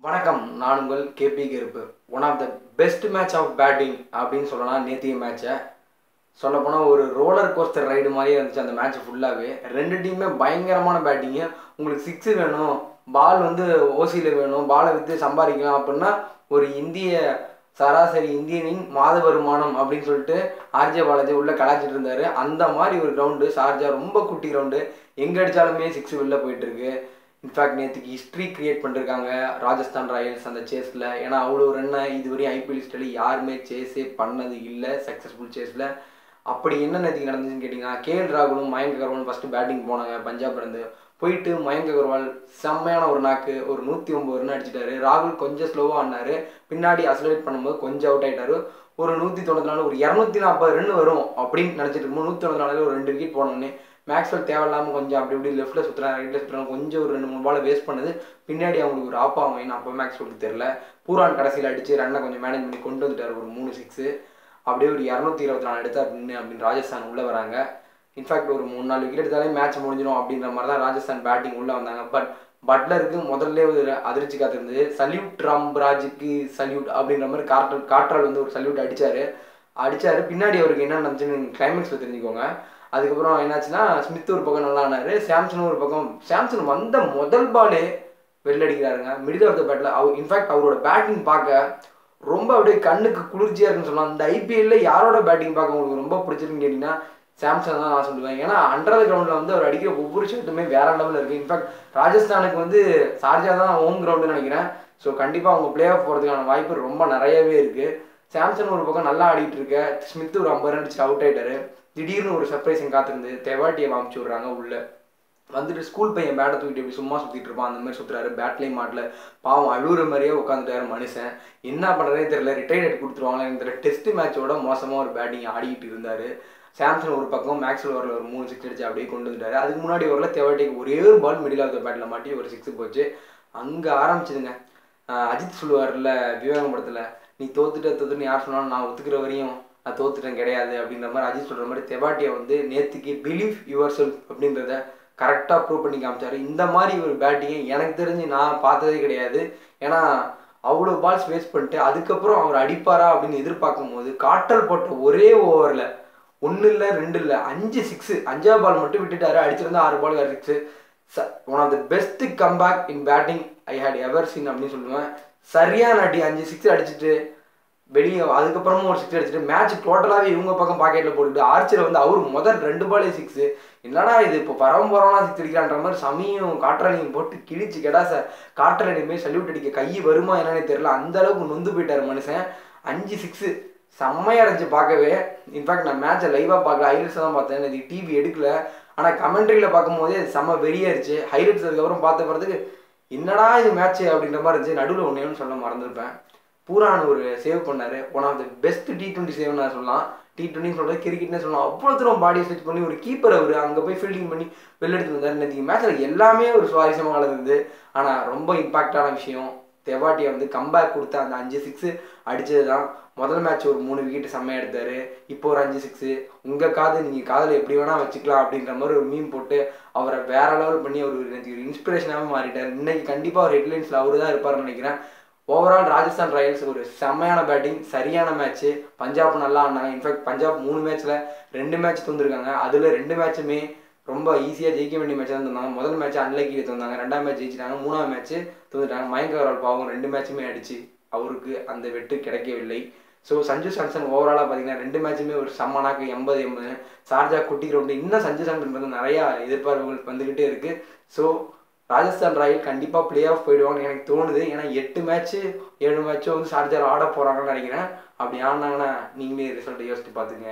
வணக்கம் நான் உங்கள் KB Karuppu one of the best match of batting அப்படின்னு சொல்லலாம் நேத்திய மேட்சை சொல்லப்போனால் ஒரு ரோலர் கோஸ்டர் ரைடு மாதிரியே இருந்துச்சு அந்த மேட்ச் ஃபுல்லாகவே ரெண்டு டீமுமே பயங்கரமான பேட்டிங்கு உங்களுக்கு சிக்ஸு வேணும் பால் வந்து ஓசியில் வேணும் பாலை விற்று சம்பாதிக்கலாம் அப்படின்னா ஒரு இந்திய சராசரி இந்தியனின் மாத வருமானம் அப்படின்னு சொல்லிட்டு ஆர்ஜே பாலாஜி உள்ள கலாச்சிட்டு இருந்தாரு அந்த மாதிரி ஒரு கிரவுண்டு ஷார்ஜா ரொம்ப குட்டி கிரவுண்டு எங்கே அடித்தாலுமே சிக்ஸ் வெளில போயிட்டு இருக்கு இன்ஃபேக்ட் நேற்றுக்கு ஹிஸ்ட்ரி கிரியேட் பண்ணிருக்காங்க ராஜஸ்தான் ராயல்ஸ் அந்த சேஸில் ஏன்னா அவ்வளோ ரன்னை இதுவரையும் ஐபிஎல் ஹிஸ்டரியில் யாருமே சேஸே பண்ணது இல்லை சக்ஸஸ்ஃபுல் சேஸில் அப்படி என்ன நேற்றுக்கு நடந்துச்சுன்னு கேட்டிங்கன்னா கேஎல் ராகுலும் மயங்க் அகர்வாலும் ஃபஸ்ட்டு பேட்டிங் போனாங்க பஞ்சாப் இருந்து போயிட்டு மயங்க் அகர்வால் செம்மையான ஒரு நாக்கு ஒரு நூற்றி ஒம்பது ரன் அடிச்சிட்டாரு ராகுல் கொஞ்சம் ஸ்லோவாக ஆடினாரு பின்னாடி அசலரேட் பண்ணும்போது கொஞ்சம் அவுட் ஆயிட்டாரு ஒரு நூற்றி தொண்ணூற்றி நாலு ஒரு இரநூத்தி நாற்பது ரன் வரும் அப்படின்னு நினச்சிட்டு இருக்கும்போது நூற்றி தொண்ணூற்றி நாலு ஒரு ரெண்டு விக்கெட் போனோடனே மேக்ஸ்வெல் தேவையில்லாமல் கொஞ்சம் அப்படி இப்படி லெஃப்ட்டில் சுற்றுறாங்க ரைட்டில் சுற்றுறாங்க கொஞ்சம் ஒரு ரெண்டு மூணு பால் வேஸ்ட் பண்ணுது பின்னாடி அவங்களுக்கு ஒரு ஆப்பா அமைன்னு அப்போ மேக்ஸ்வெலுக்கு தெரில பூரான் கடைசியில் அடித்து ரன்னை கொஞ்சம் மேனேஜ் பண்ணி கொண்டு வந்துட்டார் ஒரு மூணு சிக்ஸு அப்படியே ஒரு இரநூத்தி இருபத்தி நாலு எடுத்தார் நின்று அப்படின்னு ராஜஸ்தான் உள்ளே வராங்க இன்ஃபேக்ட் ஒரு மூணு நாலு விக்கெட் எடுத்தாலே மேட்ச் முடிஞ்சிடும் அப்படின்ற மாதிரி தான் ராஜஸ்தான் பேட்டிங் உள்ளே வந்தாங்க பட் பட்லருக்கு முதல்ல ஒரு அதிர்ச்சி காத்திருந்தது சல்யூட் ராம்ராஜுக்கு சல்யூட் அப்படின்ற மாதிரி காற்றல் காற்றால் வந்து ஒரு சல்யூட் அடிச்சாரு அடிச்சாரு பின்னாடி அவருக்கு என்ன நடந்துச்சுன்னு கிளைமேக்ஸில் தெரிஞ்சுக்கோங்க அதுக்கப்புறம் என்னாச்சுன்னா ஸ்மித் ஒரு பக்கம் நல்லா ஆனாரு சாம்சன் ஒரு பக்கம் சாம்சன் வந்த முதல் பாலே வெளில அடிக்கிறாருங்க மிடில் ஆஃப் த பேட்டில் அவர் இன்ஃபேக்ட் அவரோட பேட்டிங் பார்க்க ரொம்ப அப்படியே கண்ணுக்கு குளிர்ச்சியாக இருக்குன்னு சொல்லலாம் இந்த ஐபிஎல்ல யாரோட பேட்டிங் பார்க்க உங்களுக்கு ரொம்ப பிடிச்சிருக்குன்னு கேட்டிங்கன்னா சாம்சங் தான் நான் சொல்லுவேன் ஏன்னா அண்டர் கிரவுண்டில் வந்து அவர் அடிக்கிற ஒவ்வொரு ஷாட்டுமே வேற லெவலில் இருக்குது இன்ஃபேக்ட் ராஜஸ்தானுக்கு வந்து சார்ஜா தான் ஹோம் கிரவுண்டுன்னு நினைக்கிறேன் ஸோ கண்டிப்பாக அவங்க பிளே ஆஃப் போகிறதுக்கான வாய்ப்பு ரொம்ப நிறையவே இருக்குது சாம்சன் ஒரு பக்கம் நல்லா ஆடிட்டு இருக்க ஸ்மித் ஒரு ஐம்பது ரன் அடிச்சு அவுட் ஆயிட்டாரு திடீர்னு ஒரு சர்ப்ரைசிங் காத்திருந்து தெவாட்டியை வாமிச்சு விட்றாங்க உள்ள வந்துட்டு ஸ்கூல் பையன் பேட்டை தூக்கிட்டு இப்படி சும்மா சுற்றிட்டு இருப்பான் அந்த மாதிரி சுற்றுறாரு பேட்லேயும் மாட்டல பாவம் அழுகுற மாதிரியே உட்காந்துட்டாரு மனுஷன் என்ன பண்ணுறதே தெரியல ரிட்டையர்ட் கொடுத்துருவாங்களே தெரியல டெஸ்ட் மேட்சோட மோசமாக ஒரு பேட்டிங் ஆடிக்கிட்டு இருந்தார் சாம்சன் ஒரு பக்கம் மேக்ஸ்வெல் ஓவரில் ஒரு மூணு சிக்ஸ் அடிச்சு அப்படியே கொண்டு வந்துட்டாரு அதுக்கு முன்னாடி ஓவரில் தெவாட்டிக்கு ஒரே ஒரு பால் மிடில் ஆஃப் த பேட்டில் மாட்டி ஒரு சிக்ஸ் போச்சு அங்கே ஆரம்பிச்சுதுங்க அஜித் சொல்லுவார்ல விவேகம் படத்தில் நீ தோத்துட்ட தோத்துட்டு யார் சொன்னாலும் நான் ஒத்துக்கிற வரையும் நான் தோத்துட்டேன் கிடையாது அப்படின்ற மாதிரி அஜித் சொல்கிற மாதிரி தெவாட்டியை வந்து நேற்றுக்கு பிலீவ் யுவர் செல்ஃப் அப்படின்றத கரெக்டாக ப்ரூவ் பண்ணி காமிச்சாரு இந்த மாதிரி ஒரு பேட்டிங்கை எனக்கு தெரிஞ்சு நான் பார்த்ததே கிடையாது ஏன்னா அவ்வளோ பால்ஸ் வேஸ்ட் பண்ணிட்டு அதுக்கப்புறம் அவர் அடிப்பாரா அப்படின்னு எதிர்பார்க்கும் போது காட்டல் போட்ட ஒரே ஓவரில் ஒன்று இல்லை ரெண்டு இல்லை அஞ்சு சிக்ஸு அஞ்சாவது பால் மட்டும் விட்டுட்டாரு அடிச்சிருந்தா ஆறு பால் ஆறு six one of the best comeback in batting I had ever seen அப்படின்னு சொல்லுவேன் சரியான அடி அஞ்சு சிக்ஸ் அடிச்சுட்டு வெளியே அதுக்கப்புறமும் ஒரு சிக்ஸ் அடிச்சுட்டு மேட்ச் டோட்டலாகவே இவங்க பக்கம் பாக்கெட்டில் போட்டுட்டு ஆர்ச்சர் வந்து அவர் முதல் ரெண்டு பாலே சிக்ஸு என்னடா இது இப்போ பரவம் பரவலாம் சிக்ஸ் அடிக்கிறான்ற மாதிரி சமயம் காற்றாலையும் போட்டு கிழிச்சு கேடா சார் காற்றாலையுமே சல்யூட் அடிக்க கை வருமா என்னன்னு தெரியல அந்த அளவுக்கு நொந்து போயிட்டார் மனுஷன் அஞ்சு சிக்ஸு செம்மையாக இருந்துச்சு பார்க்கவே இன்ஃபேக்ட் நான் மேட்சை லைவாக பார்க்கல ஹைலைட்ஸ் தான் பார்த்தேன் இது டிவி எடுக்கல ஆனால் கமெண்ட்ரியில் பார்க்கும்போதே செம்ம வெறியாயிருச்சு ஹைலைட்ஸ் அதுக்கப்புறம் பார்த்த பிறகு என்னடா இது மேட்ச்சு அப்படின்ற மாதிரி இருந்துச்சு நடுவில் ஒன்றேன்னு சொல்ல மறந்துருப்பேன் பூரான் ஒரு சேவ் பண்ணார் one of the best T twenty save நான் சொல்லலாம் டி டுவெண்ட்டி சொல்கிறது கிரிக்கெட்னே சொல்லலாம் அவ்வளோ தூரம் பாடி ஸ்ட்ரெச் பண்ணி ஒரு கீப்பர் அவர் அங்கே போய் ஃபீல்டிங் பண்ணி வெளில எடுத்து வந்தார் நேற்று மேட்ச்சில் எல்லாமே ஒரு சுவாரஸ்யமாக இருந்தது ஆனால் ரொம்ப இம்பாக்டான விஷயம் தெவாட்டியை வந்து கம்பேக் கொடுத்த அந்த அஞ்சு சிக்ஸு அடித்தது தான் முதல் மேட்ச் ஒரு மூணு விக்கெட் செம்மையாக எடுத்தார் இப்போ ஒரு அஞ்சு சிக்ஸு உங்கள் காது நீங்கள் காதில் எப்படி வேணால் வச்சுக்கலாம் அப்படின்ற மாதிரி ஒரு மீன் போட்டு அவரை வேற லெவல் பண்ணி அவர் எனக்கு ஒரு இன்ஸ்பிரேஷனாகவே மாறிட்டார் இன்னைக்கு கண்டிப்பாக அவர் ஹெட்லைன்ஸில் அவர் தான் இருப்பார்னு நினைக்கிறேன் ஓவரால் ராஜஸ்தான் ராயல்ஸ் ஒரு செம்மையான பேட்டிங் சரியான மேட்ச்சு பஞ்சாப் நல்லா ஆடினாங்க இன்ஃபேக்ட் பஞ்சாப் மூணு மேட்ச்சில் ரெண்டு மேட்ச் தந்துருக்காங்க அதில் ரெண்டு மேட்சுமே ரொம்ப ஈஸியாக ஜெயிக்க வேண்டிய மேட்ச் தான் தந்தாங்க முதல் மேட்ச் அன்லக்கி தந்தாங்க ரெண்டாம் மேட்ச் ஜெயிச்சிட்டாங்க மூணாவது மேட்ச் தந்துட்டாங்க மயங்க அகர்வால் பாவம் ரெண்டு மேட்சுமே அடிச்சு அவருக்கு அந்த வெட்டு கிடைக்கவில்லை ஸோ சஞ்சு சாம்சன் ஓவராலாக பார்த்தீங்கன்னா ரெண்டு மேட்சுமே ஒரு செம்மனாக்கு எண்பது எண்பது சார்ஜா குட்டி கிரவுண்டு இன்னும் சஞ்சு சாம்சன் வந்து நிறையா எதிர்பார்ப்புகள் வந்துக்கிட்டே இருக்குது ஸோ ராஜஸ்தான் ராயல் கண்டிப்பாக பிளே ஆஃப் போயிடுவாங்கன்னு எனக்கு தோணுது ஏன்னா எட்டு மேட்ச்சு ஏழு மேட்ச்சும் வந்து ஷார்ஜாவில் ஆட போகிறாங்கன்னு நினைக்கிறேன் அப்படி ஆடினாங்கன்னா நீங்களே ரிசல்ட்டை யோசிச்சு பார்த்துங்க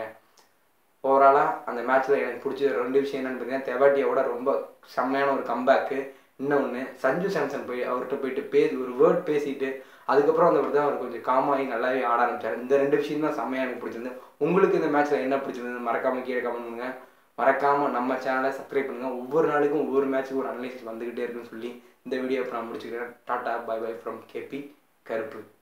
ஓவராலாக அந்த மேட்ச்சில் எனக்கு பிடிச்ச ரெண்டு விஷயம் என்னன்னு பார்த்தீங்கன்னா தெவாட்டியோட ரொம்ப செம்மையான ஒரு கம்பேக்கு இன்னொன்று சஞ்சு சாம்சன் போய் அவர்கிட்ட போயிட்டு பேசி ஒரு வேர்ட் பேசிட்டு அதுக்கப்புறம் அந்த தான் அவர் கொஞ்சம் காமாகி நல்லாவே ஆட ஆரம்பிச்சார் இந்த ரெண்டு விஷயம் தான் செம்மையாக எனக்கு பிடிச்சிருந்து உங்களுக்கு இந்த மேட்ச்சில் என்ன பிடிச்சிருந்தது மறக்காமல் கீழே கமெண்ட் பண்ணுங்க மறக்காமல் நம்ம சேனலை சப்ஸ்கிரைப் பண்ணுங்கள் ஒவ்வொரு நாளுக்கும் ஒவ்வொரு மேட்ச்சுக்கும் ஒரு அனலைசிஸ் வந்துக்கிட்டே இருக்குன்னு சொல்லி இந்த வீடியோ இப்போ நான் முடிச்சுக்கிறேன் tata bye bye from KB கருப்பு